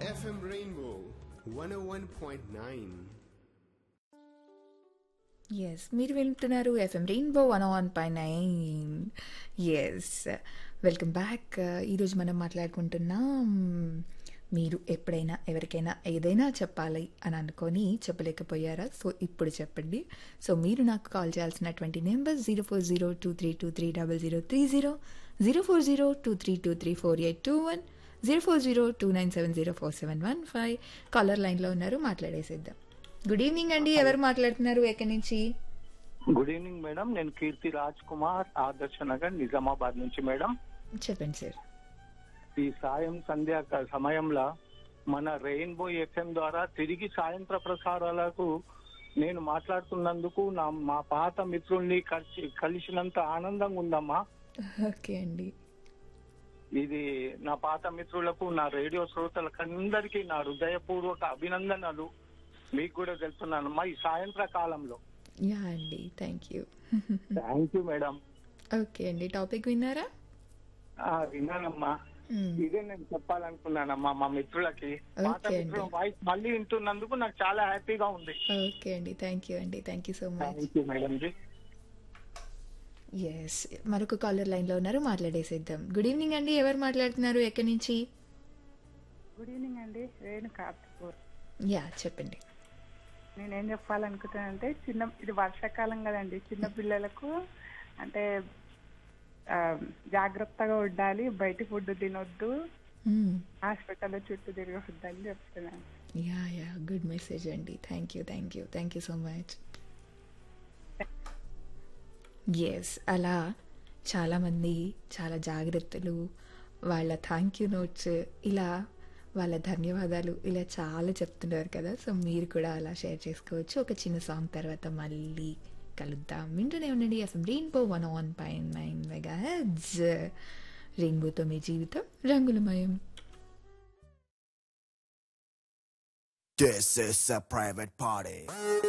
FM Rainbow 101.9. Yes మీరు వింటున్నారు F M rainbow one one పై నైన్ ఎస్ వెల్కమ్ బ్యాక్ ఈరోజు మనం మాట్లాడుకుంటున్నాం మీరు ఎప్పుడైనా ఎవరికైనా ఏదైనా చెప్పాలి అని అనుకొని చెప్పలేకపోయారా సో ఇప్పుడు చెప్పండి సో మీరు నాకు కాల్ చేయాల్సినటువంటి number zero four zero two three two three double zero three zero zero four zero two three two three four eight two one zero four zero two nine seven zero four seven one five caller లైన్లో ఉన్నారు మాట్లాడేసేద్దాం good evening అండి ఎవరు మాట్లాడుతున్నారు ఎక్కడి నుంచి good evening madam నేను కీర్తి రాజ్ కుమార్ ఆదర్శ నగర్ నిజామాబాద్ నుంచి మేడం చెప్పండి సార్ ఈ సాయం సంధ్య క- సమయంలో మన రెయిన్బో ఎఫ్ఎం ద్వారా తిరిగి సాయంత్ర ప్రసారాలకు నేను మాట్లాడుతున్నందుకు నా మా పాత మిత్రుల్ని కలిసి కలిసినంత ఆనందంగా ఉందమ్మా ఓకే అండి ఇది నా పాత మిత్రులకు నా రేడియో శ్రోతలకు అందరికీ నా హృదయపూర్వక అభినందనలు మీకు కూడా తెలుపుతున్నానమ్మా ఈ సాయంత్ర కాలంలో యా అండి thank you thank you madam okay అండి టాపిక్ విన్నారా ఆ, విన్నానమ్మా ఇదే నేను చెప్పాలనుకున్నానమ్మా మా మిత్రులకి పాత ఓకే మిత్రుల అండి. వాయిస్ మళ్ళీ వింటున్నందుకు నాకు చాలా హ్యాపీగా ఉంది ఓకే అండి థ్యాంక్ యూ అండి thank you so much thank you madam ji yes మరొక కాలర్ లైన్లో ఉన్నారు మాట్లాడేసేద్దాం గుడ్ ఈవినింగ్ అండి ఎవరు మాట్లాడుతున్నారు ఎక్కడి నుంచి గుడ్ ఈవినింగ్ అండి రేణు కార్తిపూర్ యా చెప్పండి నేనేం చెప్పాలనుకుంటున్నానంటే చిన్న ఇది వర్షాకాలం కదండి చిన్న పిల్లలకు అంటే ఆ, జాగ్రత్తగా ఉండాలి బయట ఫుడ్ తినొద్దు హాస్పిటల్ చుట్టూ తిరగొద్దు అని చెప్తున్నాను యా యా గుడ్ మెసేజ్ అండి thank you thank you thank you so much yes అలా చాలామంది చాలా జాగ్రత్తలు వాళ్ళ థ్యాంక్ యూ నోట్స్ ఇలా వాళ్ళ ధన్యవాదాలు ఇలా చాలా చెప్తున్నారు కదా సో మీరు కూడా అలా షేర్ చేసుకోవచ్చు ఒక చిన్న సాంగ్ తర్వాత మళ్ళీ కలుద్దాం వింటూనే ఉండండి అసలు రెయిన్బో వన్ వన్ పైన్ నైన్ మెగా హెడ్స్ రెయిన్బోతో మీ జీవితం రంగులమయం This is a private party.